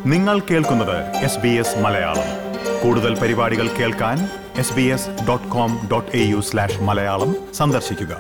നിങ്ങൾ കേൾക്കുന്നത് S B S Malayalam കൂടുതൽ പരിപാടികൾ കേൾക്കാൻ S B S dot com dot A U slash Malayalam സന്ദർശിക്കുക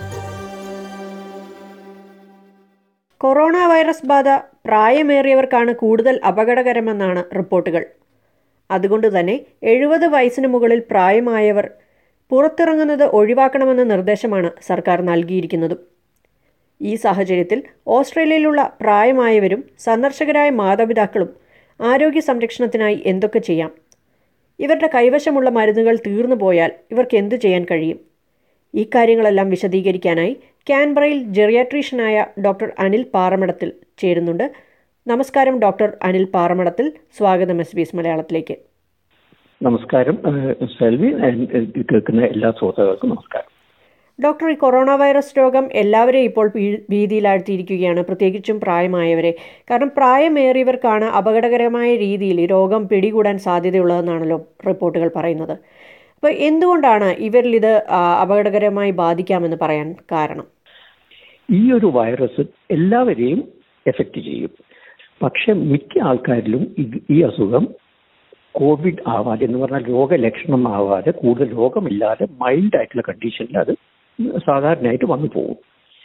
കൊറോണ വൈറസ് ബാധ പ്രായമേറിയവർക്കാണ് കൂടുതൽ അപകടകരമെന്നാണ് റിപ്പോർട്ടുകൾ അതുകൊണ്ട് തന്നെ എഴുപത് വയസ്സിന് മുകളിൽ പ്രായമായവർ പുറത്തിറങ്ങുന്നത് ഒഴിവാക്കണമെന്ന നിർദ്ദേശമാണ് സർക്കാർ നൽകിയിരിക്കുന്നതും ഈ സാഹചര്യത്തിൽ ഓസ്ട്രേലിയയിലുള്ള പ്രായമായവരും സന്ദർശകരായ മാതാപിതാക്കളും ആരോഗ്യ സംരക്ഷണത്തിനായി എന്തൊക്കെ ചെയ്യാം ഇവരുടെ കൈവശമുള്ള മരുന്നുകൾ തീർന്നു പോയാൽ ഇവർക്ക് എന്തു ചെയ്യാൻ കഴിയും ഈ കാര്യങ്ങളെല്ലാം വിശദീകരിക്കാനായി കാൻബറയിൽ ജെറിയാട്രീഷ്യനായ ഡോക്ടർ അനിൽ പാറമടത്തിൽ ചേരുന്നുണ്ട് നമസ്കാരം ഡോക്ടർ അനിൽ പാറമടത്തിൽ സ്വാഗതം എസ് ബി എസ് മലയാളത്തിലേക്ക് നമസ്കാരം ഏഹ് സെൽവി ഏഹ് ഇത് കേൾക്കുന്ന എല്ലാ ശ്രോതാക്കൾക്കും നമസ്കാരം ഡോക്ടർ ഈ കൊറോണ വൈറസ് രോഗം എല്ലാവരെയും ഇപ്പോൾ ഭീ- ഭീതിയിലാഴ്ത്തിയിരിക്കുകയാണ് പ്രത്യേകിച്ചും പ്രായമായവരെ കാരണം പ്രായമേറിയവർക്കാണ് അപകടകരമായ രീതിയിൽ ഈ രോഗം പിടികൂടാൻ സാധ്യതയുള്ളതെന്നാണല്ലോ റിപ്പോർട്ടുകൾ പറയുന്നത് അപ്പോൾ എന്തുകൊണ്ടാണ് ഇവരിൽ ഇത് ആ, അപകടകരമായി ബാധിക്കാമെന്ന് പറയാൻ കാരണം ഈ ഒരു വൈറസ് എല്ലാവരെയും എഫക്റ്റ് ചെയ്യും പക്ഷെ മിക്ക ആൾക്കാരിലും ഇത് ഈ അസുഖം കോവിഡ് ആവാതെ എന്ന് പറഞ്ഞാൽ രോഗലക്ഷണം ആവാതെ കൂടുതൽ രോഗമില്ലാതെ മൈൽഡ് ആയിട്ടുള്ള കണ്ടീഷനിൽ അത് സാധാരണയായിട്ട് വന്നു പോകും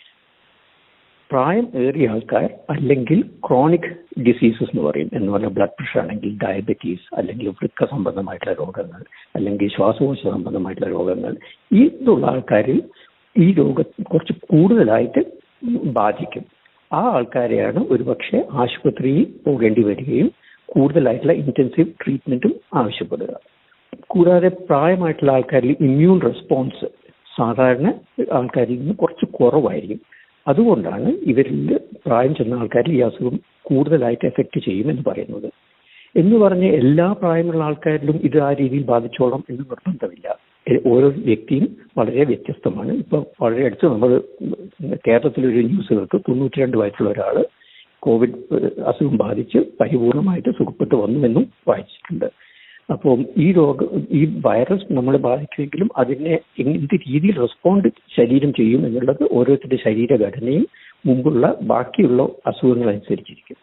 പ്രായം ഏറിയ ആൾക്കാർ അല്ലെങ്കിൽ ക്രോണിക് ഡിസീസസ് എന്ന് പറയും എന്ന് പറഞ്ഞാൽ ബ്ലഡ് പ്രഷർ ആണെങ്കിൽ ഡയബറ്റീസ് അല്ലെങ്കിൽ വൃക്ക സംബന്ധമായിട്ടുള്ള രോഗങ്ങൾ അല്ലെങ്കിൽ ശ്വാസകോശ സംബന്ധമായിട്ടുള്ള രോഗങ്ങൾ ഇതുള്ള ആൾക്കാരിൽ ഈ രോഗം കുറച്ച് കൂടുതലായിട്ട് ബാധിക്കും ആ ആൾക്കാരെയാണ് ഒരുപക്ഷെ ആശുപത്രിയിൽ പോകേണ്ടി വരികയും കൂടുതലായിട്ടുള്ള ഇന്റൻസീവ് ട്രീറ്റ്മെന്റും ആവശ്യപ്പെടുക കൂടാതെ പ്രായമായിട്ടുള്ള ആൾക്കാരിൽ ഇമ്മ്യൂൺ റെസ്പോൺസ് സാധാരണ ആൾക്കാരിൽ നിന്ന് കുറച്ച് കുറവായിരിക്കും അതുകൊണ്ടാണ് ഇവരിൽ പ്രായം ചെന്ന ആൾക്കാരിൽ ഈ അസുഖം കൂടുതലായിട്ട് എഫക്റ്റ് ചെയ്യും എന്ന് പറയുന്നത് എന്ന് പറഞ്ഞ് എല്ലാ പ്രായമുള്ള ആൾക്കാരിലും ഇത് ആ രീതിയിൽ ബാധിച്ചോളാം എന്ന് നിർബന്ധമില്ല എ- ഓരോ വ്യക്തിയും വളരെ വ്യത്യസ്തമാണ് ഇപ്പൊ വളരെ അടുത്ത് നമ്മൾ കേരളത്തിലൊരു ന്യൂസ് കേട്ടു തൊണ്ണൂറ്റി രണ്ട് വയസ്സുള്ള ഒരാൾ കോവിഡ് ഏഹ്, അസുഖം ബാധിച്ച് പരിപൂർണമായിട്ട് സുഖപ്പെട്ടു വന്നുവെന്നും വായിച്ചിട്ടുണ്ട് അപ്പോൾ ഈ രോഗം ഈ വൈറസ് നമ്മളെ ബാധിക്കുമെങ്കിലും അതിനെ എന്ത് രീതിയിൽ റെസ്പോണ്ട് ശരീരം ചെയ്യും എന്നുള്ളത് ഓരോരുത്തരുടെ ശരീരഘടനയും മുമ്പുള്ള ബാക്കിയുള്ള അസുഖങ്ങൾ അനുസരിച്ചിരിക്കും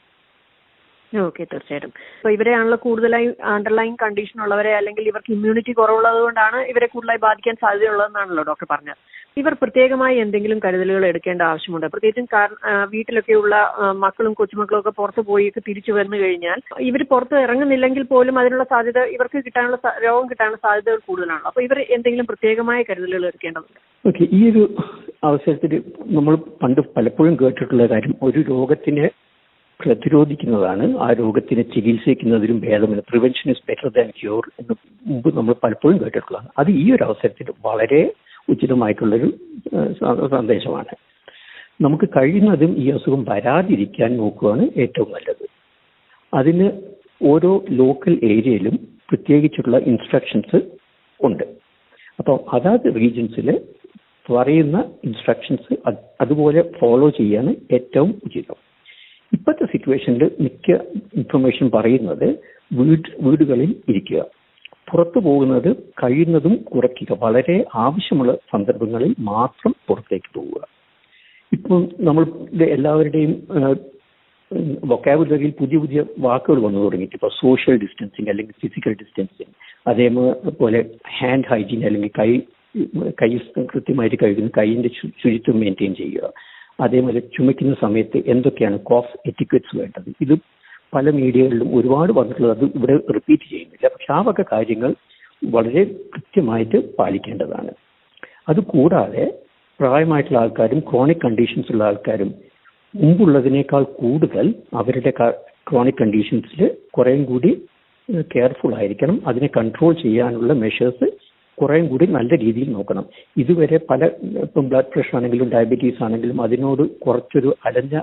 ഓക്കെ തീർച്ചയായിട്ടും അപ്പോൾ ഇവരെയാണല്ലോ കൂടുതലായി അണ്ടർലൈൻ കണ്ടീഷൻ ഉള്ളവരെ അല്ലെങ്കിൽ ഇവർക്ക് ഇമ്മ്യൂണിറ്റി കുറവുള്ളത് കൊണ്ടാണ് ഇവരെ കൂടുതലായി ബാധിക്കാൻ സാധ്യതയുള്ളതെന്നാണല്ലോ ഡോക്ടർ പറഞ്ഞത് ഇവർ പ്രത്യേകമായി എന്തെങ്കിലും കരുതലുകൾ എടുക്കേണ്ട ആവശ്യമുണ്ട് പ്രത്യേകിച്ചും കാരണം ആ, വീട്ടിലൊക്കെയുള്ള ആ, മക്കളും കൊച്ചുമക്കളും ഒക്കെ പുറത്ത് പോയി ഒക്കെ തിരിച്ചു വന്നു കഴിഞ്ഞാൽ ഇവർ പുറത്ത് ഇറങ്ങുന്നില്ലെങ്കിൽ പോലും അതിനുള്ള സാധ്യത ഇവർക്ക് കിട്ടാനുള്ള സ- രോഗം കിട്ടാനുള്ള സാധ്യതകൾ കൂടുതലാണ് അപ്പോൾ ഇവർ എന്തെങ്കിലും പ്രത്യേകമായ കരുതലുകൾ എടുക്കേണ്ടതുണ്ട് ഓക്കെ ഈ ഒരു അവസരത്തിൽ നമ്മൾ പണ്ട് പലപ്പോഴും കേട്ടിട്ടുള്ള കാര്യം ഒരു രോഗത്തിനെ പ്രതിരോധിക്കുന്നതാണ് ആ രോഗത്തിനെ ചികിത്സിക്കുന്നതിലും ഭേദമെന്ന് prevention is better than cure എന്ന് മുമ്പ് നമ്മൾ പലപ്പോഴും കേട്ടിട്ടുള്ളതാണ് അത് ഈ ഒരു അവസരത്തിൽ വളരെ ഉചിതമായിട്ടുള്ളൊരു ഏഹ്, സ- സന്ദേശമാണ് നമുക്ക് കഴിയുന്നതും ഈ അസുഖം വരാതിരിക്കാൻ നോക്കുകയാണ് ഏറ്റവും നല്ലത് അതിന് ഓരോ ലോക്കൽ ഏരിയയിലും പ്രത്യേകിച്ചുള്ള ഇൻസ്ട്രക്ഷൻസ് ഉണ്ട് അപ്പോൾ അതാത് റീജിയൻസിൽ പറയുന്ന ഇൻസ്ട്രക്ഷൻസ് അതുപോലെ ഫോളോ ചെയ്യാണ് ഏറ്റവും ഉചിതം ഇപ്പോഴത്തെ സിറ്റുവേഷനിൽ മിക്ക ഇൻഫർമേഷൻ പറയുന്നത് വീട് വീടുകളിൽ ഇരിക്കുക പുറത്തു പോകുന്നത് കഴിയുന്നതും കുറയ്ക്കുക വളരെ ആവശ്യമുള്ള സന്ദർഭങ്ങളിൽ മാത്രം പുറത്തേക്ക് പോവുക ഇപ്പം നമ്മൾ ഇത് എല്ലാവരുടെയും വൊക്കാബുലറിയിൽ പുതിയ പുതിയ വാക്കുകൾ വന്നു തുടങ്ങിയിട്ട് ഇപ്പോൾ സോഷ്യൽ ഡിസ്റ്റൻസിങ് അല്ലെങ്കിൽ ഫിസിക്കൽ ഡിസ്റ്റൻസിങ് അതേപോലെ ഹാൻഡ് ഹൈജീൻ അല്ലെങ്കിൽ കൈ കൈ കൃത്യമായിട്ട് കഴുകുന്ന കൈയിന്റെ ശു- ശുചിത്വം മെയിൻറ്റെയിൻ ചെയ്യുക അതേപോലെ ചുമയ്ക്കുന്ന സമയത്ത് എന്തൊക്കെയാണ് കോഫ് എറ്റിക്വറ്റ്സ് വേണ്ടത് ഇത് പല മീഡിയകളിലും ഒരുപാട് വന്നിട്ടുള്ളത് അത് ഇവിടെ റിപ്പീറ്റ് ചെയ്യുന്നില്ല പക്ഷെ ആ വക കാര്യങ്ങൾ വളരെ കൃത്യമായിട്ട് പാലിക്കേണ്ടതാണ് അതുകൂടാതെ പ്രായമായിട്ടുള്ള ആൾക്കാരും ക്രോണിക് കണ്ടീഷൻസ് ഉള്ള ആൾക്കാരും മുമ്പുള്ളതിനേക്കാൾ കൂടുതൽ അവരുടെ ക്രോണിക് കണ്ടീഷൻസിൽ കുറേയും കൂടി കെയർഫുൾ ആയിരിക്കണം അതിനെ കൺട്രോൾ ചെയ്യാനുള്ള മെഷേഴ്സ് കുറേയും കൂടി നല്ല രീതിയിൽ നോക്കണം ഇതുവരെ പല ഇപ്പം ബ്ലഡ് പ്രഷർ ആണെങ്കിലും ഡയബറ്റീസ് ആണെങ്കിലും അതിനോട് കുറച്ചൊരു അലഞ്ഞ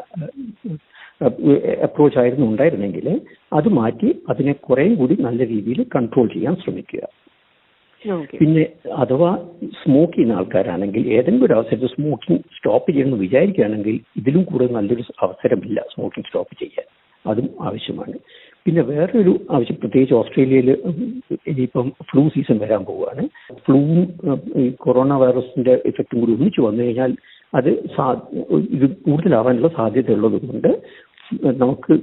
അപ്രോച്ച് ആയിരുന്നു ഉണ്ടായിരുന്നെങ്കിൽ അത് മാറ്റി അതിനെ കുറേയും കൂടി നല്ല രീതിയിൽ കൺട്രോൾ ചെയ്യാൻ ശ്രമിക്കുക ഓക്കെ പിന്നെ അഥവാ സ്മോക്ക് ചെയ്യുന്ന ആൾക്കാരാണെങ്കിൽ ഏതെങ്കിലും ഒരു അവസരത്തിൽ സ്മോക്കിംഗ് സ്റ്റോപ്പ് ചെയ്യണമെന്ന് വിചാരിക്കുകയാണെങ്കിൽ ഇതിലും കൂടുതൽ നല്ലൊരു അവസരമില്ല സ്മോക്കിംഗ് സ്റ്റോപ്പ് ചെയ്യാൻ അതും ആവശ്യമാണ് പിന്നെ വേറൊരു ആവശ്യം പ്രത്യേകിച്ച് ഓസ്ട്രേലിയയിൽ ഇനിയിപ്പം ഫ്ലൂ സീസൺ വരാൻ പോവുകയാണ് ഫ്ലൂവും ഈ കൊറോണ വൈറസിന്റെ ഇഫക്റ്റും കൂടി ഒന്നിച്ചു വന്നു കഴിഞ്ഞാൽ അത് സാ ഇത് കൂടുതലാവാനുള്ള സാധ്യത ഉള്ളത് കൊണ്ട് നമുക്ക്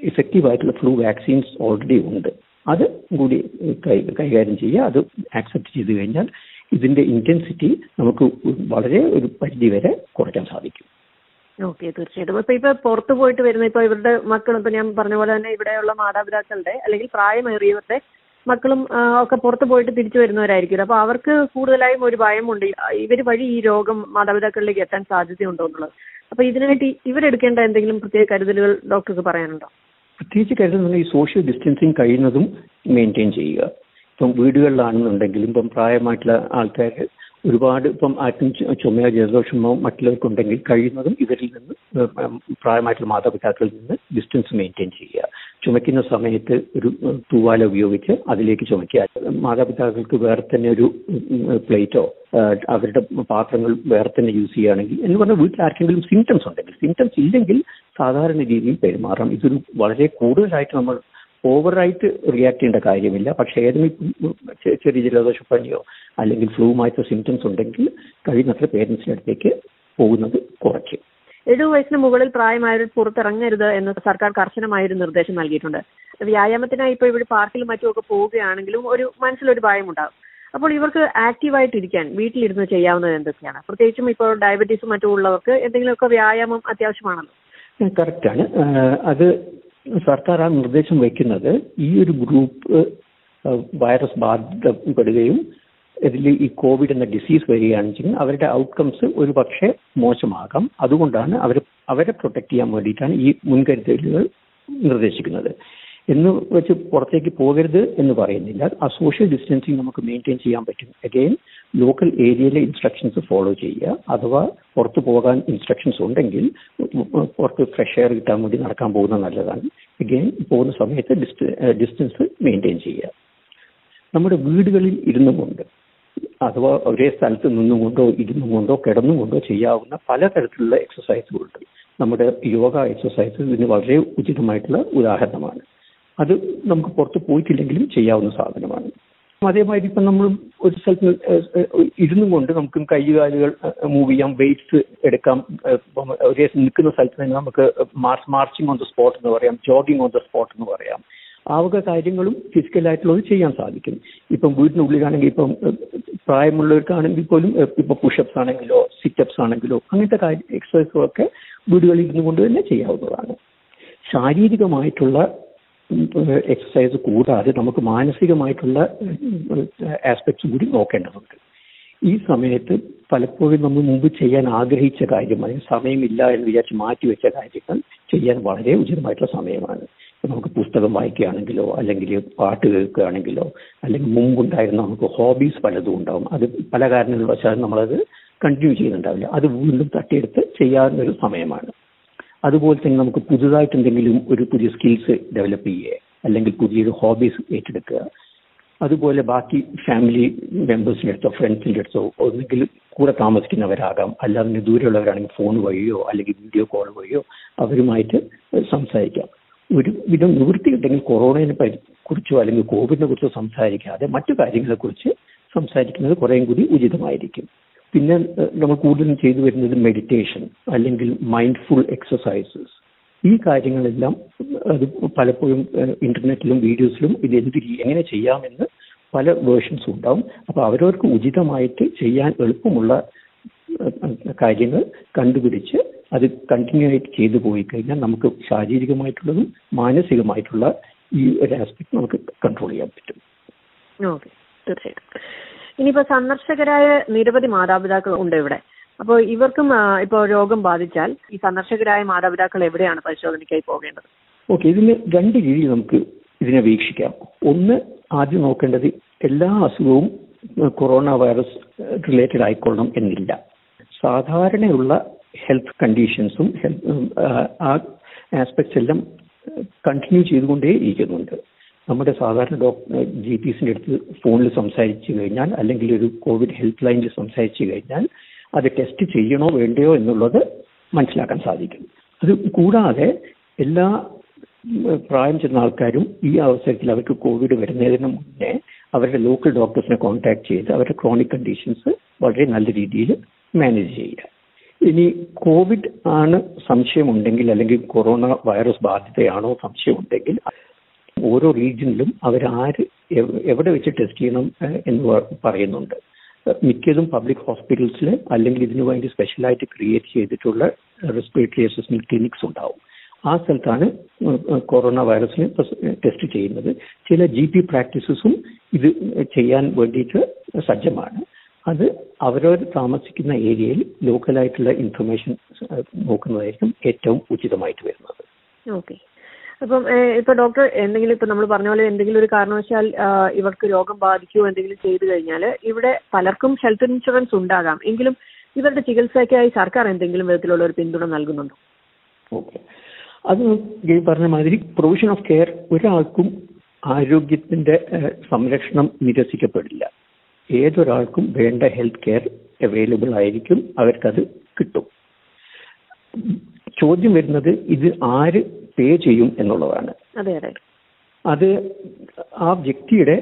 ഇഫക്റ്റീവ് ആയിട്ടുള്ള ഫ്ലൂ വാക്സിൻസ് ഓൾറെഡി ഉണ്ട് അത് കൂടി കൈ കൈകാര്യം ചെയ്യുക അത് ആക്സെപ്റ്റ് ചെയ്ത് കഴിഞ്ഞാൽ ഇതിന്റെ ഇന്റൻസിറ്റി നമുക്ക് വളരെ ഒരു പരിധി വരെ കുറയ്ക്കാൻ സാധിക്കും ഓക്കെ തീർച്ചയായിട്ടും ഇപ്പൊ ഇപ്പൊ പുറത്തു പോയിട്ട് വരുന്ന ഇപ്പൊ ഇവരുടെ മക്കൾ ഇപ്പൊ ഞാൻ പറഞ്ഞ പോലെ തന്നെ ഇവിടെയുള്ള മാതാപിതാക്കളുടെ അല്ലെങ്കിൽ പ്രായമേറിയവരുടെ മക്കളും ആ, ഒക്കെ പുറത്ത് പോയിട്ട് തിരിച്ചു വരുന്നവരായിരിക്കും അപ്പൊ അവർക്ക് കൂടുതലായും ഒരു ഭയമുണ്ട് ഇവർ വഴി ഈ രോഗം മാതാപിതാക്കളിലേക്ക് എത്താൻ സാധ്യതയുണ്ടോ എന്നുള്ളത് അപ്പൊ ഇതിനായിട്ട് ഈ- ഇവരെടുക്കേണ്ട എന്തെങ്കിലും പ്രത്യേക കരുതലുകൾ ഡോക്ടർക്ക് പറയാനുണ്ടോ പ്രത്യേകിച്ച് കരുതുന്നത് ഈ സോഷ്യൽ ഡിസ്റ്റൻസിങ് കഴിയുന്നതും മെയിൻറ്റെയിൻ ചെയ്യുക ഇപ്പം വീടുകളിലാണെന്നുണ്ടെങ്കിലും ഇപ്പം പ്രായമായിട്ടുള്ള ആൾക്കാർ ഒരുപാട് ഇപ്പം ആർക്കും ചു- ചുമയോ ജലദോഷമോ മറ്റുള്ളവർക്കുണ്ടെങ്കിൽ കഴിയുന്നതും ഇവരിൽ നിന്ന് ഏഹ്, ഉം, പ്രായമായിട്ടുള്ള മാതാപിതാക്കളിൽ നിന്ന് ഡിസ്റ്റൻസ് മെയിൻറ്റെയിൻ ചെയ്യുക ചുമയ്ക്കുന്ന സമയത്ത് ഒരു ഉം, തൂവാല ഉപയോഗിച്ച് അതിലേക്ക് ചുമയ്ക്കുക മാതാപിതാക്കൾക്ക് വേറെ തന്നെ ഒരു പ്ലേറ്റോ അവരുടെ പാത്രങ്ങൾ വേറെ തന്നെ യൂസ് ചെയ്യുകയാണെങ്കിൽ എന്ന് പറഞ്ഞാൽ വീട്ടിൽ ആർക്കെങ്കിലും സിംറ്റംസ് ഉണ്ടെങ്കിൽ സിംറ്റംസ് ഇല്ലെങ്കിൽ സാധാരണ രീതിയിൽ പെരുമാറാം ഇതൊരു വളരെ കൂടുതലായിട്ട് നമ്മൾ ഓവറായിട്ട് റിയാക്ട് ചെയ്യേണ്ട കാര്യമില്ല പക്ഷേ ഏതെങ്കിലും ചെ- ചെറിയ ജലദോഷപ്പനിയോ അല്ലെങ്കിൽ ഫ്ലൂവുമായിട്ട് സിംറ്റംസ് ഉണ്ടെങ്കിൽ കഴിയുന്നത്ര പേരൻസിൻ്റെ അടുത്തേക്ക് പോകുന്നത് കുറയ്ക്കും എഴുപത് വയസ്സിന് മുകളിൽ പ്രായമായവർ പുറത്തിറങ്ങരുത് എന്ന് സർക്കാർ കർശനമായ ഒരു നിർദ്ദേശം നൽകിയിട്ടുണ്ട് വ്യായാമത്തിനായി ഇപ്പോൾ ഇവിടെ പാർക്കിലും മറ്റും ഒക്കെ പോവുകയാണെങ്കിലും ഒരു മനസ്സിലൊരു ഭയമുണ്ടാകും അപ്പോൾ ഇവർക്ക് ആക്റ്റീവായിട്ട് ഇരിക്കാൻ വീട്ടിലിരുന്ന് ചെയ്യാവുന്നത് എന്തൊക്കെയാണ് പ്രത്യേകിച്ചും ഇപ്പോൾ ഡയബറ്റീസും മറ്റും ഉള്ളവർക്ക് എന്തെങ്കിലുമൊക്കെ വ്യായാമം അത്യാവശ്യമാണല്ലോ കറക്റ്റാണ് അത് സർക്കാർ ആ നിർദ്ദേശം വയ്ക്കുന്നത് ഈ ഒരു ഗ്രൂപ്പ് വൈറസ് ബാധിക്കപ്പെടുകയും ഇതിൽ ഈ കോവിഡ് എന്ന ഡിസീസ് വരികയാണെന്നുവെച്ചെങ്കിൽ അവരുടെ ഔട്ട്കംസ് ഒരു പക്ഷേ മോശമാകാം അതുകൊണ്ടാണ് അവർ അവരെ പ്രൊട്ടക്ട് ചെയ്യാൻ വേണ്ടിയിട്ടാണ് ഈ മുൻകരുതലുകൾ നിർദ്ദേശിക്കുന്നത് എന്ന് വെച്ച് പുറത്തേക്ക് പോകരുത് എന്ന് പറയുന്നില്ല ആ സോഷ്യൽ ഡിസ്റ്റൻസിങ് നമുക്ക് മെയിൻറ്റെയിൻ ചെയ്യാൻ പറ്റും അഗെയിൻ ലോക്കൽ ഏരിയയിലെ ഇൻസ്ട്രക്ഷൻസ് ഫോളോ ചെയ്യുക അഥവാ പുറത്ത് പോകാൻ ഇൻസ്ട്രക്ഷൻസ് ഉണ്ടെങ്കിൽ പുറത്ത് ഫ്രഷ് എയർ കിട്ടാൻ വേണ്ടി നടക്കാൻ പോകുന്നത് നല്ലതാണ് അഗെയിൻ പോകുന്ന സമയത്ത് ഡിസ്റ്റൻസ് മെയിൻറ്റെയിൻ ചെയ്യുക നമ്മുടെ വീടുകളിൽ ഇരുന്നു കൊണ്ട് അഥവാ ഒരേ സ്ഥലത്ത് നിന്നുകൊണ്ടോ ഇരുന്നു കൊണ്ടോ കിടന്നുകൊണ്ടോ ചെയ്യാവുന്ന പലതരത്തിലുള്ള എക്സസൈസുകളുണ്ട് നമ്മുടെ യോഗ എക്സസൈസ് ഇതിന് വളരെ ഉചിതമായിട്ടുള്ള ഉദാഹരണമാണ് അത് നമുക്ക് പുറത്ത് പോയിട്ടില്ലെങ്കിലും ചെയ്യാവുന്ന സാധനമാണ് അതേമാതിരി ഇപ്പം നമ്മൾ ഒരു സ്ഥലത്ത് ഇരുന്നു കൊണ്ട് നമുക്ക് കൈകാലുകൾ മൂവ് ചെയ്യാം വെയിറ്റ്സ് എടുക്കാം ഏഹ് ഇപ്പം ഒരേ നിൽക്കുന്ന സ്ഥലത്ത് തന്നെ നമുക്ക് march marching on the spot എന്ന് പറയാം ജോഗിങ് ഓൺ ദ സ്പോട്ട് എന്ന് പറയാം ആ വക കാര്യങ്ങളും ഫിസിക്കലായിട്ടുള്ളത് ചെയ്യാൻ സാധിക്കും ഇപ്പം വീടിനുള്ളിലാണെങ്കിൽ ഇപ്പം ഏഹ് പ്രായമുള്ളവർക്കാണെങ്കിൽ പോലും ഏഹ് ഇപ്പൊ പുഷപ്സ് ആണെങ്കിലോ സിറ്റപ്സ് ആണെങ്കിലോ അങ്ങനത്തെ കാര്യം എക്സസൈസുകളൊക്കെ വീടുകളിൽ ഇരുന്നു കൊണ്ട് തന്നെ ചെയ്യാവുന്നതാണ് ശാരീരികമായിട്ടുള്ള എക്സസൈസ് കൂടാതെ നമുക്ക് മാനസികമായിട്ടുള്ള ആസ്പെക്ട്സ് കൂടി നോക്കേണ്ടതുണ്ട് ഈ സമയത്ത് പലപ്പോഴും നമ്മൾ മുമ്പ് ചെയ്യാൻ ആഗ്രഹിച്ച കാര്യം അതിന് സമയമില്ല എന്ന് വിചാരിച്ച് മാറ്റിവെച്ച കാര്യങ്ങൾ ചെയ്യാൻ വളരെ ഉചിതമായിട്ടുള്ള സമയമാണ് ഇപ്പൊ നമുക്ക് പുസ്തകം വായിക്കുകയാണെങ്കിലോ അല്ലെങ്കിൽ പാട്ട് കേൾക്കുകയാണെങ്കിലോ അല്ലെങ്കിൽ മുമ്പുണ്ടായിരുന്ന നമുക്ക് ഹോബീസ് പലതും ഉണ്ടാവും അത് പല കാരണങ്ങൾ വച്ചാൽ നമ്മളത് കണ്ടിന്യൂ ചെയ്യുന്നുണ്ടാവില്ല അത് വീണ്ടും തട്ടിയെടുത്ത് ചെയ്യാവുന്ന ഒരു സമയമാണ് അതുപോലെ തന്നെ നമുക്ക് പുതുതായിട്ട് എന്തെങ്കിലും ഒരു പുതിയ സ്കിൽസ് ഡെവലപ്പ് ചെയ്യുക അല്ലെങ്കിൽ പുതിയൊരു ഹോബീസ് ഏറ്റെടുക്കുക അതുപോലെ ബാക്കി ഫാമിലി മെമ്പേഴ്സിൻ്റെ അടുത്തോ ഫ്രണ്ട്സിൻ്റെ അടുത്തോ ഒന്നുകിൽ കൂടെ താമസിക്കുന്നവരാകാം അല്ലാതെ ദൂരെയുള്ളവരാണെങ്കിൽ ഫോൺ വഴിയോ അല്ലെങ്കിൽ വീഡിയോ കോൾ വഴിയോ അവരുമായിട്ട് സംസാരിക്കാം ഒരു വിധം നിവൃത്തിയുണ്ടെങ്കിൽ കൊറോണയെ പരി കുറിച്ചോ അല്ലെങ്കിൽ കോവിഡിനെ കുറിച്ചോ സംസാരിക്കാതെ മറ്റു കാര്യങ്ങളെക്കുറിച്ച് സംസാരിക്കുന്നത് കുറേയും കൂടി ഉചിതമായിരിക്കും പിന്നെ നമ്മൾ കൂടുതലും ചെയ്തു വരുന്നത് മെഡിറ്റേഷൻ അല്ലെങ്കിൽ മൈൻഡ്ഫുൾ എക്സസൈസസ് ഈ കാര്യങ്ങളെല്ലാം അത് പലപ്പോഴും ഇന്റർനെറ്റിലും വീഡിയോസിലും ഇത് എന്ത് എങ്ങനെ ചെയ്യാമെന്ന് പല വേർഷൻസും ഉണ്ടാവും അപ്പോൾ അവരവർക്ക് ഉചിതമായിട്ട് ചെയ്യാൻ എളുപ്പമുള്ള കാര്യങ്ങൾ കണ്ടുപിടിച്ച് അത് കണ്ടിന്യൂ ആയിട്ട് ചെയ്തു പോയി കഴിഞ്ഞാൽ നമുക്ക് ശാരീരികമായിട്ടുള്ളതും മാനസികമായിട്ടുള്ള ഈ ഒരു ആസ്പെക്ട് നമുക്ക് കൺട്രോൾ ചെയ്യാൻ പറ്റും ഓക്കെ തീർച്ചയായിട്ടും ഇനിയിപ്പോ സന്ദർശകരായ നിരവധി മാതാപിതാക്കൾ ഉണ്ട് ഇവിടെ അപ്പോൾ ഇവർക്കും ഇപ്പോൾ രോഗം ബാധിച്ചാൽ ഈ സന്ദർശകരായ മാതാപിതാക്കൾ എവിടെയാണ് പരിശോധനയ്ക്കായി പോകേണ്ടത് ഓക്കെ ഇതിന് രണ്ട് രീതിയിൽ നമുക്ക് ഇതിനെ വീക്ഷിക്കാം ഒന്ന് ആദ്യം നോക്കേണ്ടത് എല്ലാ അസുഖവും കൊറോണ വൈറസ് റിലേറ്റഡ് ആയിക്കൊള്ളണം എന്നില്ല സാധാരണയുള്ള ഹെൽത്ത് കണ്ടീഷൻസും ആ ആസ്പെക്ട്സ് എല്ലാം കണ്ടിന്യൂ ചെയ്തുകൊണ്ടേ ഇരിക്കുന്നുണ്ട് നമ്മുടെ സാധാരണ ഡോക്ടർ ജി പിസിൻ്റെ അടുത്ത് ഫോണിൽ സംസാരിച്ചു കഴിഞ്ഞാൽ അല്ലെങ്കിൽ ഒരു കോവിഡ് ഹെൽപ്പ് ലൈനിൽ സംസാരിച്ചു കഴിഞ്ഞാൽ അത് ടെസ്റ്റ് ചെയ്യണോ വേണ്ടയോ എന്നുള്ളത് മനസ്സിലാക്കാൻ സാധിക്കും അത് കൂടാതെ എല്ലാ പ്രായം ചെന്ന ആൾക്കാരും ഈ അവസരത്തിൽ അവർക്ക് കോവിഡ് വരുന്നതിന് മുന്നേ അവരുടെ ലോക്കൽ ഡോക്ടേഴ്സിനെ കോൺടാക്ട് ചെയ്ത് അവരുടെ ക്രോണിക് കണ്ടീഷൻസ് വളരെ നല്ല രീതിയിൽ മാനേജ് ചെയ്യുക ഇനി കോവിഡ് ആണ് സംശയമുണ്ടെങ്കിൽ അല്ലെങ്കിൽ കൊറോണ വൈറസ് ബാധിതയാണോ സംശയമുണ്ടെങ്കിൽ ഓരോ റീജിയനിലും അവരാര് എവ്- എവിടെ വെച്ച് ടെസ്റ്റ് ചെയ്യണം ഏഹ്, എന്ന് പ- പറയുന്നുണ്ട് മിക്കതും പബ്ലിക് ഹോസ്പിറ്റൽസിൽ അല്ലെങ്കിൽ ഇതിനു വേണ്ടി സ്പെഷ്യലായിട്ട് ക്രിയേറ്റ് ചെയ്തിട്ടുള്ള റെസ്പിറേറ്ററി അസസ്മെന്റ് ക്ലിനിക്സ് ഉണ്ടാവും ആ സ്ഥലത്താണ് കൊറോണ വൈറസിന് ടെസ്റ്റ് ചെയ്യുന്നത് ചില ജി പി പ്രാക്ടീസസും ഇത് ചെയ്യാൻ വേണ്ടിയിട്ട് സജ്ജമാണ് അത് അവരവർ താമസിക്കുന്ന ഏരിയയിൽ ലോക്കലായിട്ടുള്ള ഇൻഫർമേഷൻ നോക്കുന്നതായിരിക്കും ഏറ്റവും ഉചിതമായിട്ട് വരുന്നത് ഓക്കെ അപ്പം ഏഹ്, ഇപ്പൊ ഡോക്ടർ എന്തെങ്കിലും ഇപ്പൊ നമ്മൾ പറഞ്ഞ പോലെ എന്തെങ്കിലും ഒരു കാരണവശാൽ ആഹ്, ഇവർക്ക് രോഗം ബാധിക്കുകയോ എന്തെങ്കിലും ചെയ്തു കഴിഞ്ഞാൽ ഇവിടെ പലർക്കും ഹെൽത്ത് ഇൻഷുറൻസ് ഉണ്ടാകാം എങ്കിലും ഇവരുടെ ചികിത്സയ്ക്കായി സർക്കാർ എന്തെങ്കിലും വിധത്തിലുള്ള ഒരു പിന്തുണ നൽകുന്നുണ്ടോ ഓക്കെ അത് ഈ പറഞ്ഞ മാതിരി പ്രൊവിഷൻ ഓഫ് കെയർ ഒരാൾക്കും ആരോഗ്യത്തിന്റെ ഏഹ്, സംരക്ഷണം നിരസിക്കപ്പെടില്ല ഏതൊരാൾക്കും വേണ്ട ഹെൽത്ത് കെയർ അവൈലബിൾ ആയിരിക്കും അവർക്കത് കിട്ടും ചോദ്യം വരുന്നത് ഇത് ആര് പേ ചെയ്യും എന്നുള്ളതാണ് അതെ അതെ അത് ആ വ്യക്തിയുടെ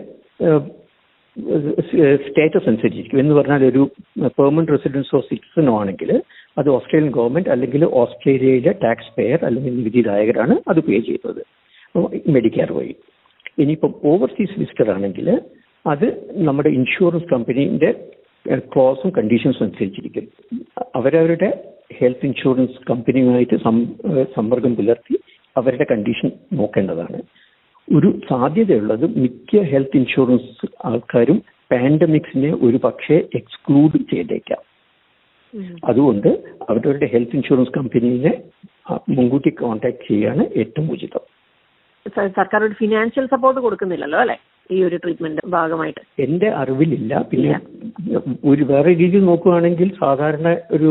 സ്റ്റേറ്റസ് അനുസരിച്ചിരിക്കും എന്ന് പറഞ്ഞാൽ ഒരു പെർമനന്റ് റെസിഡൻസോ സിറ്റിസണോ ആണെങ്കിൽ അത് ഓസ്ട്രേലിയൻ ഗവൺമെന്റ് അല്ലെങ്കിൽ ഓസ്ട്രേലിയയിലെ ടാക്സ് പെയർ അല്ലെങ്കിൽ നികുതിദായകരാണ് അത് പേ ചെയ്യുന്നത് മെഡിക്കെയർ വഴി ഇനിയിപ്പം ഓവർസീസ് വിസിറ്റർ ആണെങ്കിൽ അത് നമ്മുടെ ഇൻഷുറൻസ് കമ്പനീന്റെ ക്ലോസും കണ്ടീഷൻസും അനുസരിച്ചിരിക്കും അവരവരുടെ ഹെൽത്ത് ഇൻഷുറൻസ് കമ്പനിയുമായിട്ട് സം- ഏഹ് സമ്പർക്കം പുലർത്തി അവരുടെ കണ്ടീഷൻ നോക്കേണ്ടതാണ് ഒരു സാധ്യതയുള്ളത് മിക്ക ഹെൽത്ത് ഇൻഷുറൻസ് ആൾക്കാരും പാൻഡമിക്സിനെ ഒരു പക്ഷേ എക്സ്ക്ലൂഡ് ചെയ്തേക്കാം ഉം. അതുകൊണ്ട് അവരവരുടെ ഹെൽത്ത് ഇൻഷുറൻസ് കമ്പനീനെ ആ, മുൻകൂട്ടി കോൺടാക്ട് ചെയ്യാണ് ഏറ്റവും ഉചിതം സ- സർക്കാർ ഒരു ഫിനാൻഷ്യൽ സപ്പോർട്ട് കൊടുക്കുന്നില്ലല്ലോ അല്ലെ ഈ ഒരു ട്രീറ്റ്മെന്റ് ഭാഗമായിട്ട് എന്റെ അറിവിലില്ല പിന്നെ ഒരു വേറെ രീതിയിൽ നോക്കുകയാണെങ്കിൽ സാധാരണ ഒരു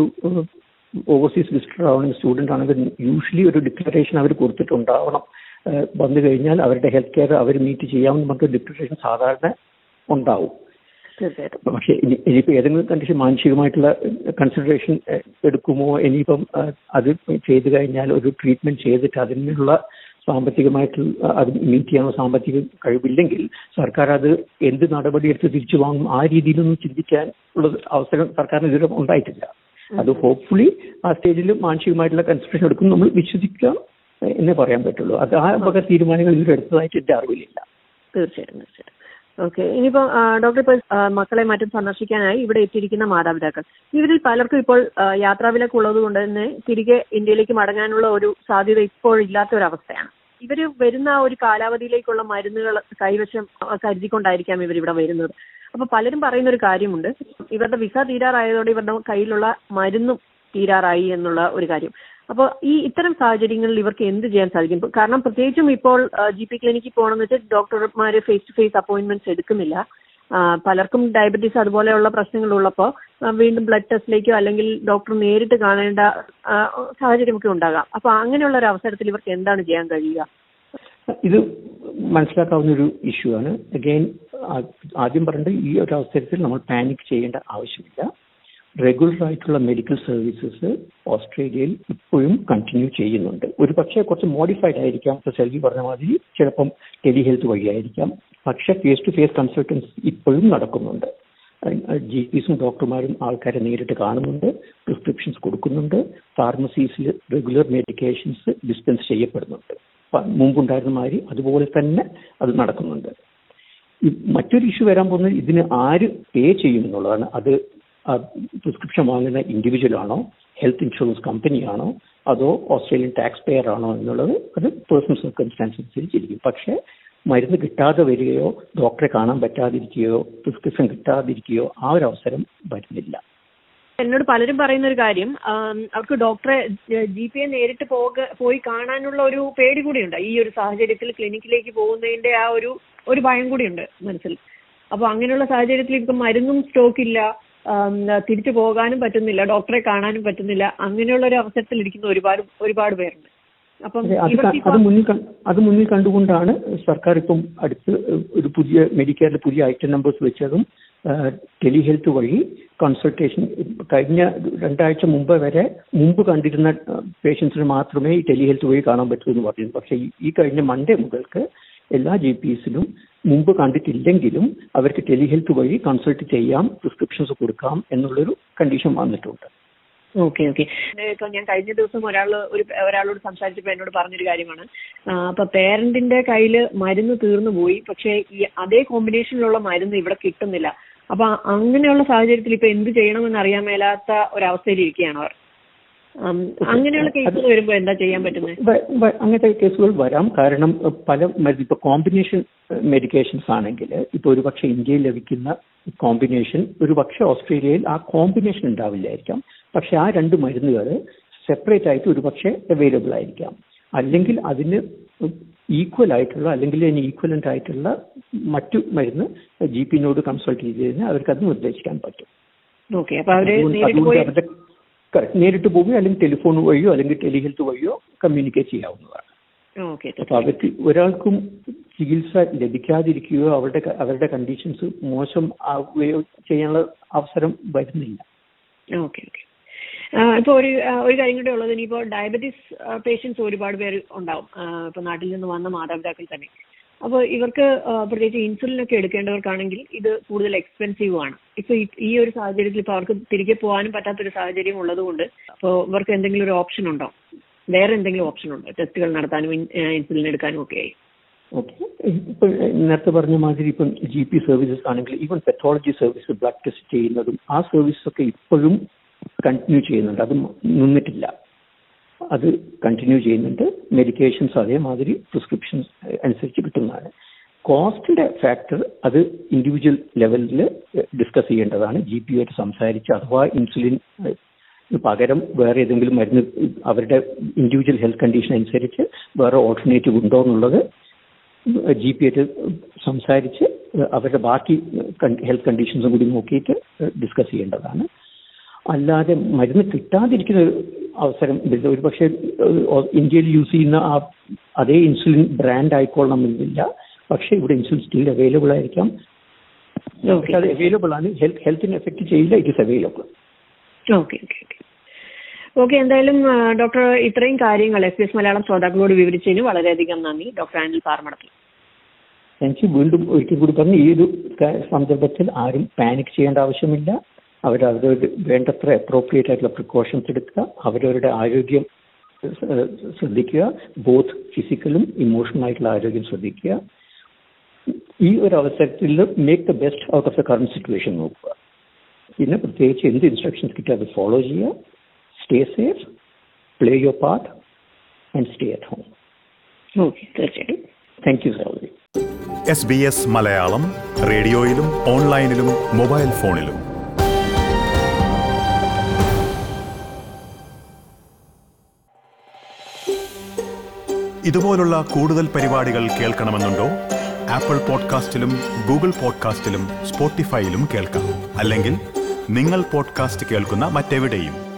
ഓവർസീസ് വിസിറ്റർ ആവണമെങ്കിൽ സ്റ്റുഡന്റ് ആണെങ്കിൽ യൂഷ്വലി ഒരു ഡിക്ലറേഷൻ അവർ കൊടുത്തിട്ടുണ്ടാവണം ഏഹ് വന്നു കഴിഞ്ഞാൽ അവരുടെ ഹെൽത്ത് കെയർ അവർ മീറ്റ് ചെയ്യാമെന്ന് പറഞ്ഞ ഡിക്ലറേഷൻ സാധാരണ ഉണ്ടാവും തീർച്ചയായിട്ടും പക്ഷേ ഇനി ഇനിയിപ്പോൾ ഏതെങ്കിലും കണ്ടീഷൻ മാനസികമായിട്ടുള്ള കൺസിഡറേഷൻ എടുക്കുമോ ഇനിയിപ്പം അഹ്, അത് ചെയ്തു കഴിഞ്ഞാൽ ഒരു ട്രീറ്റ്മെന്റ് ചെയ്തിട്ട് അതിനുള്ള സാമ്പത്തികമായിട്ടുള്ള അത് മീറ്റ് ചെയ്യാനുള്ള സാമ്പത്തിക കഴിവില്ലെങ്കിൽ സർക്കാർ അത് എന്ത് നടപടിയെടുത്ത് തിരിച്ചു വാങ്ങും ആ രീതിയിലൊന്നും ചിന്തിക്കാൻ ഉള്ള അവസരം സർക്കാരിന് ഇതുവരെ ഉണ്ടായിട്ടില്ല അത് ഹോപ്പ്ഫുള്ളി ആ സ്റ്റേജിൽ മാനസികമായിട്ടുള്ള കൺസിഡറേഷൻ എടുക്കും നമ്മൾ വിശ്വസിക്കുക എന്നേ പറയാൻ പറ്റുള്ളൂ അത് ആ വക തീരുമാനങ്ങൾ ഇവർ എടുത്തതായിട്ട് എന്റെ അറിവിലില്ല തീർച്ചയായിട്ടും തീർച്ചയായിട്ടും ഓക്കെ ഇനിയിപ്പോ ആ, ഡോക്ടർ ഇപ്പോൾ ആ, മക്കളെ മറ്റും സന്ദർശിക്കാനായി ഇവിടെ എത്തിയിരിക്കുന്ന മാതാപിതാക്കൾ ഇവരിൽ പലർക്കും ഇപ്പോൾ ആ, യാത്രാവിലക്ക് ഉള്ളത് കൊണ്ട് തന്നെ തിരികെ ഇന്ത്യയിലേക്ക് മടങ്ങാനുള്ള ഒരു സാധ്യത ഇപ്പോൾ ഇല്ലാത്ത ഒരു അവസ്ഥയാണ് ഇവര് വരുന്ന ആ ഒരു കാലാവധിയിലേക്കുള്ള മരുന്നുകൾ കൈവശം ആ, കരുതിക്കൊണ്ടായിരിക്കാം ഇവർ ഇവിടെ വരുന്നത് അപ്പൊ പലരും പറയുന്ന ഒരു കാര്യമുണ്ട് ഇവരുടെ വിസ തീരാറായതോടെ ഇവരുടെ കയ്യിലുള്ള മരുന്നും തീരാറായി എന്നുള്ള ഒരു കാര്യം അപ്പോൾ ഈ ഇത്തരം സാഹചര്യങ്ങളിൽ ഇവർക്ക് എന്ത് ചെയ്യാൻ സാധിക്കും ഇപ്പൊ കാരണം പ്രത്യേകിച്ചും ഇപ്പോൾ ജി പി ക്ലിനിക്കിൽ പോകണമെന്ന് വെച്ചാൽ ഡോക്ടർമാര് ഫേസ് ടു ഫേസ് അപ്പോയിന്റ്മെന്റ്സ് എടുക്കുന്നില്ല ആ, പലർക്കും ഡയബറ്റീസ് അതുപോലെയുള്ള പ്രശ്നങ്ങളുള്ളപ്പോൾ വീണ്ടും ബ്ലഡ് ടെസ്റ്റിലേക്കോ അല്ലെങ്കിൽ ഡോക്ടർ നേരിട്ട് കാണേണ്ട ആ, സാഹചര്യമൊക്കെ ഉണ്ടാകാം അപ്പൊ അങ്ങനെയുള്ള ഒരു അവസരത്തിൽ ഇവർക്ക് എന്താണ് ചെയ്യാൻ കഴിയുക ഇത് മനസ്സിലാക്കാവുന്ന ഒരു ഇഷ്യൂ ആണ് അഗെയിൻ ആദ്യം പറഞ്ഞത് ഈ ഒരു അവസരത്തിൽ നമ്മൾ പാനിക് ചെയ്യേണ്ട ആവശ്യമില്ല റെഗുലർ ആയിട്ടുള്ള മെഡിക്കൽ സർവീസസ് ഓസ്ട്രേലിയയിൽ ഇപ്പോഴും കണ്ടിന്യൂ ചെയ്യുന്നുണ്ട് ഒരു പക്ഷേ കുറച്ച് മോഡിഫൈഡ് ആയിരിക്കാം ഇപ്പൊ സെൽവി പറഞ്ഞ മാതിരി ചിലപ്പം ടെലി ഹെൽത്ത് വഴിയായിരിക്കാം പക്ഷേ ഫേസ് ടു ഫേസ് കൺസൾട്ടൻസ് ഇപ്പോഴും നടക്കുന്നുണ്ട് ജി പിസും ഡോക്ടർമാരും ആൾക്കാരെ നേരിട്ട് കാണുന്നുണ്ട് പ്രിസ്ക്രിപ്ഷൻസ് കൊടുക്കുന്നുണ്ട് ഫാർമസീസിൽ റെഗുലർ മെഡിക്കേഷൻസ് ഡിസ്പെൻസ് ചെയ്യപ്പെടുന്നുണ്ട് പ- മുമ്പുണ്ടായിരുന്ന മാതിരി അതുപോലെ തന്നെ അത് നടക്കുന്നുണ്ട് ഈ മറ്റൊരു ഇഷ്യൂ വരാൻ പോകുന്നത് ഇതിന് ആര് പേ ചെയ്യും എന്നുള്ളതാണ് അത് പ്രിസ്ക്രിപ്ഷൻ വാങ്ങുന്ന ഇൻഡിവിജ്വൽ ആണോ ഹെൽത്ത് ഇൻഷുറൻസ് കമ്പനിയാണോ അതോ ഓസ്ട്രേലിയൻ ടാക്സ് പെയർ ആണോ എന്നുള്ളത് അത് പേഴ്സണൽ സർക്കംസ്റ്റാൻസ് അനുസരിച്ചിരിക്കും പക്ഷേ മരുന്ന് കിട്ടാതെ വരികയോ ഡോക്ടറെ കാണാൻ പറ്റാതിരിക്കുകയോ പ്രിസ്ക്രിപ്ഷൻ കിട്ടാതിരിക്കുകയോ ആ ഒരു അവസരം വരുന്നില്ല എന്നോട് പലരും പറയുന്ന ഒരു കാര്യം ആം, അവർക്ക് ഡോക്ടറെ ജി പി എ നേരിട്ട് പോക പോയി കാണാനുള്ള ഒരു പേടി കൂടിയുണ്ട് ഈ ഒരു സാഹചര്യത്തിൽ ക്ലിനിക്കിലേക്ക് പോകുന്നതിന്റെ ആ ഒരു ഒരു ഭയം കൂടിയുണ്ട് മനസ്സിൽ അപ്പൊ അങ്ങനെയുള്ള സാഹചര്യത്തിൽ ഇപ്പം മരുന്നും സ്റ്റോക്ക് ഇല്ല ആം, തിരിച്ചു പോകാനും പറ്റുന്നില്ല ഡോക്ടറെ കാണാനും പറ്റുന്നില്ല അങ്ങനെയുള്ള ഒരു അവസരത്തിൽ ഇരിക്കുന്ന ഒരുപാട് ഒരുപാട് പേരുണ്ട് അപ്പം അതെ, അത് ക- ഇവർക്ക് അത് മുന്നിൽ കണ്ട്- അത് മുന്നിൽ കണ്ടുകൊണ്ടാണ് സർക്കാർ ഇപ്പം അടുത്ത് ഒരു പുതിയ മെഡിക്കെയറിൽ പുതിയ ഐറ്റം നമ്പേഴ്സ് വെച്ചതും ടെലി ഹെൽത്ത് വഴി കൺസൾട്ടേഷൻ കഴിഞ്ഞ രണ്ടാഴ്ച മുമ്പ് വരെ മുമ്പ് കണ്ടിരുന്ന പേഷ്യൻസിന് മാത്രമേ ഈ ടെലി ഹെൽത്ത് വഴി കാണാൻ പറ്റൂ എന്ന് പറഞ്ഞിരുന്നു പക്ഷേ ഈ- ഈ കഴിഞ്ഞ മൺഡേ മുതൽക്ക് എല്ലാ ജി പി എസിലും മുമ്പ് കണ്ടിട്ടില്ലെങ്കിലും അവർക്ക് ടെലി ഹെൽത്ത് വഴി കൺസൾട്ട് ചെയ്യാം പ്രിസ്ക്രിപ്ഷൻസ് കൊടുക്കാം എന്നുള്ളൊരു കണ്ടീഷൻ വന്നിട്ടുണ്ട് ഓക്കെ ഓക്കെ ഇപ്പൊ ഞാൻ കഴിഞ്ഞ ദിവസം ഒരാൾ ഒരു ഒരാളോട് സംസാരിച്ചപ്പോൾ എന്നോട് പറഞ്ഞൊരു കാര്യമാണ് ആ, അപ്പൊ പേരന്റിന്റെ കയ്യിൽ മരുന്ന് തീർന്നു പോയി പക്ഷേ ഈ അതേ കോമ്പിനേഷനിലുള്ള മരുന്ന് ഇവിടെ കിട്ടുന്നില്ല അപ്പൊ അങ്ങനെയുള്ള സാഹചര്യത്തിൽ ഇപ്പൊ എന്ത് ചെയ്യണമെന്ന് അറിയാൻ മേലാത്ത ഒരവസ്ഥയിൽ ഇരിക്കുകയാണ് അവർ ഉം, അങ്ങനെയുള്ള കേസുകൾ വരുമ്പോൾ എന്താ ചെയ്യാൻ പറ്റുന്നത് വ- വ- അങ്ങനത്തെ കേസുകൾ വരാം കാരണം അഹ് പല മരുന്ന് ഇപ്പൊ കോമ്പിനേഷൻ മെഡിക്കേഷൻസ് ആണെങ്കിൽ ഇപ്പൊ ഒരുപക്ഷെ ഇന്ത്യയിൽ ലഭിക്കുന്ന കോമ്പിനേഷൻ ഒരുപക്ഷെ ഓസ്ട്രേലിയയിൽ ആ കോമ്പിനേഷൻ ഉണ്ടാവില്ലായിരിക്കാം പക്ഷെ ആ രണ്ട് മരുന്നുകൾ സെപ്പറേറ്റ് ആയിട്ട് ഒരുപക്ഷെ അവൈലബിൾ ആയിരിക്കാം അല്ലെങ്കിൽ അതിന് ഈക്വൽ ആയിട്ടുള്ള അല്ലെങ്കിൽ അതിന് ഈക്വലന്റ് ആയിട്ടുള്ള മറ്റു മരുന്ന് ജി പിന്നോട് കൺസൾട്ട് ചെയ്ത് കഴിഞ്ഞാൽ അവർക്ക് അത് നിർദ്ദേശിക്കാൻ പറ്റും ഓക്കെ അപ്പൊ അവര് അതുകൊണ്ട് നേരിട്ട് അതുകൊണ്ട് പോയി അവരുടെ correct. നേരിട്ട് പോവുകയോ അല്ലെങ്കിൽ ടെലിഫോൺ വഴിയോ അല്ലെങ്കിൽ ടെലിഹെൽത്ത് വഴിയോ കമ്മ്യൂണിക്കേറ്റ് ചെയ്യാവുന്നതാണ് ഓക്കെ അപ്പൊ അവർക്ക് ഒരാൾക്കും ചികിത്സ ലഭിക്കാതിരിക്കുകയോ അവരുടെ ക- അവരുടെ കണ്ടീഷൻസ് മോശം ആവുകയോ ചെയ്യാനുള്ള അവസരം വരുന്നില്ല ഓക്കെ ഓക്കെ ഇപ്പോൾ ഒരു ആ, ഒരു കാര്യം കൂടെ ഉള്ളത് ഇനിയിപ്പോൾ ഡയബറ്റീസ് പേഷ്യൻസ് ഒരുപാട് പേര് ഉണ്ടാവും ആ, ഇപ്പൊ നാട്ടിൽ നിന്ന് വന്ന മാതാപിതാക്കൾ തന്നെ അപ്പോൾ ഇവർക്ക് ആ, പ്രത്യേകിച്ച് ഇൻസുലിൻ ഒക്കെ എടുക്കേണ്ടവർക്കാണെങ്കിൽ ഇത് കൂടുതൽ എക്സ്പെൻസീവ് ആണ് ഇപ്പൊ ഈ- ഈ ഒരു സാഹചര്യത്തിൽ ഇപ്പോൾ അവർക്ക് തിരികെ പോകാനും പറ്റാത്തൊരു സാഹചര്യം ഉള്ളതുകൊണ്ട് അപ്പോൾ ഇവർക്ക് എന്തെങ്കിലും ഒരു ഓപ്ഷൻ ഉണ്ടോ വേറെ എന്തെങ്കിലും ഓപ്ഷൻ ഉണ്ടോ ടെസ്റ്റുകൾ നടത്താനും ഇൻസുലിൻ എടുക്കാനും ഒക്കെ ആയി ഓക്കെ ഇപ്പൊ നേരത്തെ പറഞ്ഞ മാതിരി ഇപ്പം ജി പി സർവീസസ് ആണെങ്കിൽ even pathology service blood test ചെയ്യുന്നതും ആ സർവീസസ് ഒക്കെ ഇപ്പോഴും കണ്ടിന്യൂ ചെയ്യുന്നുണ്ട് അത് നിന്നിട്ടില്ല അത് കണ്ടിന്യൂ ചെയ്യുന്നുണ്ട് മെഡിക്കേഷൻസ് അതേമാതിരി പ്രിസ്ക്രിപ്ഷൻസ് അനുസരിച്ച് കിട്ടുന്നതാണ് കോസ്റ്റിന്റെ ഫാക്ടർ അത് ഇൻഡിവിജ്വൽ ലെവലിൽ ഡിസ്കസ് ചെയ്യേണ്ടതാണ് ജി പി ആയിട്ട് സംസാരിച്ച് അഥവാ ഇൻസുലിൻ പകരം വേറെ ഏതെങ്കിലും മരുന്ന് അവരുടെ ഇൻഡിവിജ്വൽ ഹെൽത്ത് കണ്ടീഷൻ അനുസരിച്ച് വേറെ ഓൾട്ടർനേറ്റീവ് ഉണ്ടോ എന്നുള്ളത് ജി പി ആയിട്ട് സംസാരിച്ച് അവരുടെ ബാക്കി ഹെൽത്ത് കണ്ടീഷൻസും കൂടി നോക്കിയിട്ട് ഡിസ്കസ് ചെയ്യേണ്ടതാണ് അല്ലാതെ മരുന്ന് കിട്ടാതിരിക്കുന്ന ഒരു അവസരം ഇതിൽ ഒരു പക്ഷേ ഇന്ത്യയിൽ യൂസ് ചെയ്യുന്ന ആ അതേ ഇൻസുലിൻ ബ്രാൻഡ് ആയിക്കൊള്ളണമെന്നില്ല പക്ഷേ ഇവിടെ ഇൻസുലിൻ സ്റ്റിൽ അവൈലബിൾ ആയിരിക്കാം പക്ഷേ അത് അവൈലബിൾ ആണ് ഹെൽത്ത് ഹെൽത്തിനെ എഫക്ട് ചെയ്യില്ല it is available okay okay okay okay എന്തായാലും ആ, ഡോക്ടർ ഇത്രയും കാര്യങ്ങൾ എസ് എസ് മലയാളം ശ്രോതാക്കളോട് വിവരിച്ചതിന് വളരെയധികം നന്ദി ഡോക്ടർ ആനിൽ പാറമടത്തിൽ എനിക്ക് വീണ്ടും ഒരിക്കൽ കൂടി പറഞ്ഞു ഈ ഒരു ക- സന്ദർഭത്തിൽ ആരും പാനിക് ചെയ്യേണ്ട ആവശ്യമില്ല അവർ അവരവരുടെ വേണ്ടത്ര അപ്രോപ്രിയേറ്റ് ആയിട്ടുള്ള പ്രിക്കോഷൻസ് എടുക്കുക അവരവരുടെ ആരോഗ്യം ഏഹ്, ശ്രദ്ധിക്കുക ബോത്ത് ഫിസിക്കലും ഇമോഷണൽ ആയിട്ടുള്ള ആരോഗ്യം ശ്രദ്ധിക്കുക ഈ ഒരു അവസരത്തിൽ make the best out of the current situation നോക്കുക പിന്നെ പ്രത്യേകിച്ച് എന്ത് ഇൻസ്ട്രക്ഷൻസ് കിട്ടുക അത് ഫോളോ ചെയ്യുക stay safe play your part and stay at home okay തീർച്ചയായിട്ടും thank you sir S B S Malayalam റേഡിയോയിലും ഓൺലൈനിലും മൊബൈൽ ഫോണിലും ഇതുപോലുള്ള കൂടുതൽ പരിപാടികൾ കേൾക്കണമെന്നുണ്ടോ ആപ്പിൾ പോഡ്കാസ്റ്റിലും ഗൂഗിൾ പോഡ്കാസ്റ്റിലും സ്പോട്ടിഫൈയിലും കേൾക്കാം അല്ലെങ്കിൽ നിങ്ങൾ പോഡ്കാസ്റ്റ് കേൾക്കുന്ന മറ്റെവിടെയും